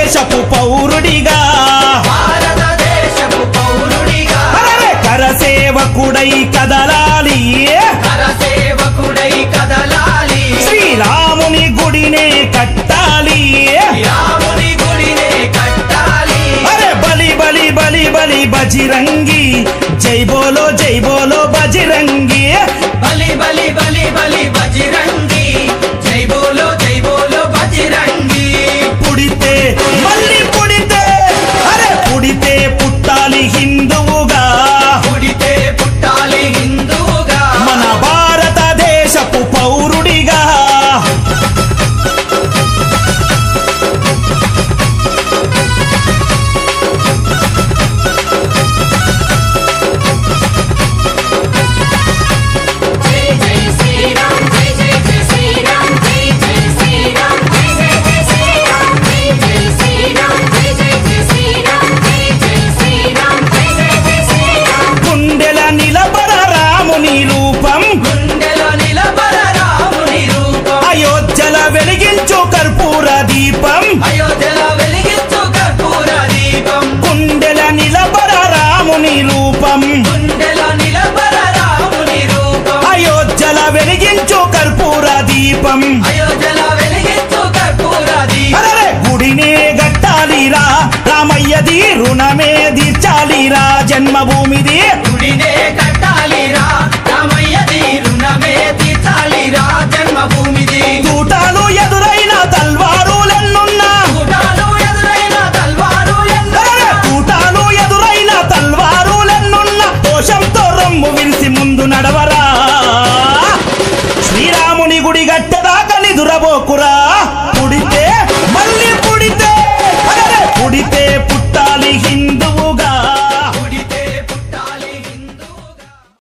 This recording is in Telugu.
భారతదేశపు పౌరుడిగా భారతదేశపు పౌరుడిగా అరెరే కరసేవకుడై కదలాలి కరసేవకుడై కదలాలి శ్రీరాముని గుడినే కట్టాలి రాముని గుడినే కట్టాలి అరే బలి బలి బలి బలి బజిరంగి జై బోలో జై బోలో బజిరంగి బలి బలి బలి బలి బజిరంగి జై బోలో జై బోలో బజిరంగి పుడితే మళ్ళీ పుడితే అరే పుడితే పుట్టాలి హిందువుగా పుడితే పుట్టాలి హిందువుగా మన భారతదేశపు పౌరుడిగా జై జై శ్రీరామ్ జై జై జై శ్రీరామ్ జై జై శ్రీరామ్ జై జై జై శ్రీరామ్ జై జై శ్రీరామ్ జై జై జై శ్రీరామ్ జై జై శ్రీరామ్ జై జై జై శ్రీరామ్ గుండెల నిలబడ రాముని రూపం గుండెలో నిలబడ రాముని రూపం అయోధ్యల వెలిగించు కర్పూర దీపం అయోధ్యలో వెలిగించు కర్పూర దీపం గుండెల నిలబడ రాముని రూపం గుండెలో నిలబడ రాముని రూపం అయోధ్యల వెలిగించు కర్పూర దీపం అయోధ్యలో వెలిగించు కర్పూర దీపం అరరే గుడినే గట్టాలిరా రామయ్యది రుణమే తీర్చాలిరా జన్మభూమిది గుడినే